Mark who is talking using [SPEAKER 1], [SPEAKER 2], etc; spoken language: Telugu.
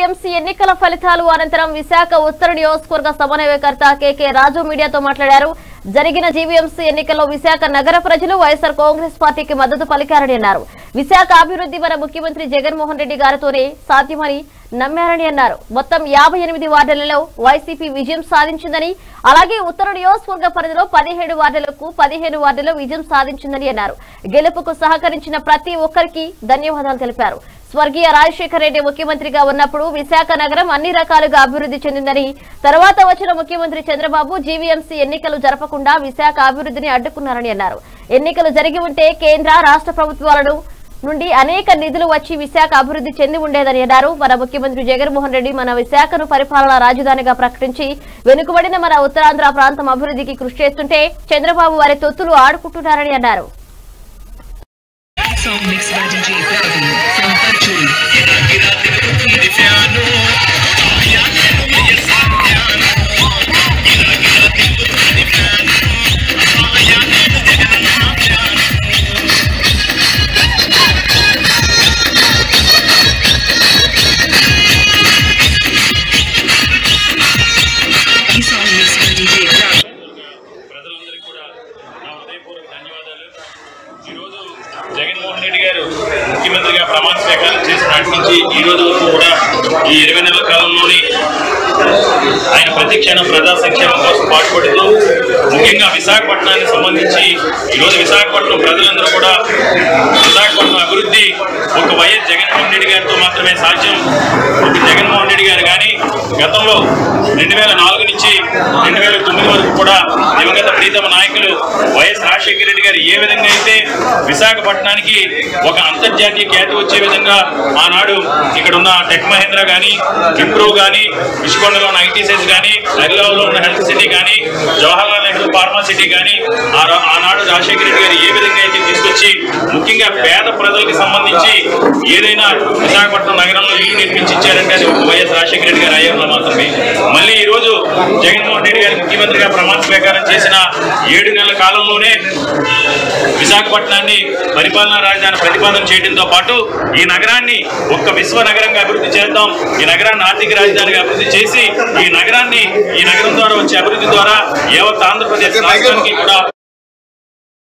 [SPEAKER 1] జీవీఎంసీ ఎన్నికల ఫలితాలు అనంతరం విశాఖ ఉత్తర నియోజకవర్గ సమన్వయకర్త కేకే రాజు మీడియాతో మాట్లాడారు జరిగిన జీవీఎంసీ ఎన్నికల్లో విశాఖ నగర ప్రజలు వైఎస్ఆర్ కాంగ్రెస్ పార్టీకి మద్దతు పలికారని అన్నారు విశాఖ అభివృద్ధి మన ముఖ్యమంత్రి జగన్మోహన్ రెడ్డి గారితోనే సాధ్యమని నమ్మారని అన్నారు మొత్తం యాభై ఎనిమిది వార్డులలో వైసీపీ విజయం సాధించిందని అలాగే ఉత్తర నియోజకవర్గ పరిధిలో పదిహేడు వార్డులకు పదిహేను వార్డులో విజయం సాధించిందని అన్నారు గెలుపుకు సహకరించిన ప్రతి ఒక్కరికి ధన్యవాదాలు తెలిపారు స్వర్గీయ రాజశేఖర రెడ్డి ముఖ్యమంత్రిగా ఉన్నప్పుడు విశాఖ నగరం అన్ని రకాలుగా అభివృద్ధి చెందిందని తర్వాత వచ్చిన ముఖ్యమంత్రి చంద్రబాబు జీవీఎంసీ ఎన్నికలు జరపకుండా విశాఖ అభివృద్ధిని అడ్డుకున్నారని అన్నారు ఎన్నికలు జరిగి ఉంటే కేంద్ర రాష్ట్ర ప్రభుత్వాలను నుండి అనేక నిధులు వచ్చి విశాఖ అభివృద్ధి చెంది ఉండేదని అన్నారు మన ముఖ్యమంత్రి జగన్మోహన్ రెడ్డి మన విశాఖను పరిపాలనా రాజధానిగా ప్రకటించి వెనుకబడిన మన ఉత్తరాంధ్ర ప్రాంతం అభివృద్ధికి కృషి చేస్తుంటే చంద్రబాబు వారి తొత్తులు ఆడుకుంటున్నారని అన్నారు
[SPEAKER 2] Song mixed by DJ Praveen from Virtually. Song mixed by DJ Praveen.
[SPEAKER 3] ప్రజలందరికీ కూడా నా హృదయపూర్వక ధన్యవాదాలు ఈరోజు జగన్మోహన్ రెడ్డి గారు ముఖ్యమంత్రిగా ప్రమాణ స్వీకారం చేసిన నాటి నుంచి ఈ రోజు వరకు కూడా ఈ ఇరవై నెలల కాలంలోని ఆయన ప్రతి క్షణం ప్రజా సంక్షేమం కోసం పాటుపడుతూ ముఖ్యంగా విశాఖపట్నానికి సంబంధించి ఈరోజు విశాఖపట్నం ప్రజలందరూ కూడా విశాఖపట్నం అభివృద్ధి ఒక వైఎస్ జగన్మోహన్ రెడ్డి గారితో మాత్రమే సాధ్యం ఒక జగన్మోహన్ రెడ్డి గారు కానీ గతంలో రెండు వేల నాలుగు నుంచి రెండు వేల తొమ్మిది వరకు కూడా దివంగత ప్రీతమ నాయకులు వైఎస్ రాజశేఖర రెడ్డి గారు ఏ విధంగా అయితే విశాఖపట్నానికి ఒక అంతర్జాతీయ ఖ్యాతి వచ్చే విధంగా ఆనాడు ఇక్కడ ఉన్న టెక్ మహేంద్ర కానీ విప్రో కానీ విష్కొండలో ఉన్న ఐటీసెస్ కానీ హరిలావులో ఉన్న హెల్త్ సిటీ కానీ జవహర్లాల్ నెహ్రూ ఫార్మా సిటీ కానీ ఆ రా- ఆనాడు రాజశేఖర రెడ్డి గారు ఏ విధంగా అయితే తీసుకొచ్చి ముఖ్యంగా పేద ప్రజలకు సంబంధించి ఏదైనా విశాఖపట్నం నగరంలో ఇల్లు నిర్మించి ఇచ్చారంటే అది ఒక వైఎస్ రాజశేఖర రెడ్డి గారి అయ్యంలో మాత్రమే మళ్ళీ ఈ రోజు జగన్మోహన్ రెడ్డి గారు ముఖ్యమంత్రిగా ప్రమాణ స్వీకారం చేసిన ఏడు నెలల కాలంలోనే విశాఖపట్నాన్ని పరిపాలనా రాజధాని ప్రతిపాదన చేయడంతో పాటు ఈ నగరాన్ని ఒక్క విశ్వ నగరంగా అభివృద్ధి చేద్దాం ఈ నగరాన్ని ఆర్థిక రాజధానిగా అభివృద్ధి చేసి ఈ నగరాన్ని ఈ నగరం ద్వారా వచ్చే అభివృద్ధి ద్వారా యావత్ ఆంధ్రప్రదేశ్ రాష్ట్రానికి కూడా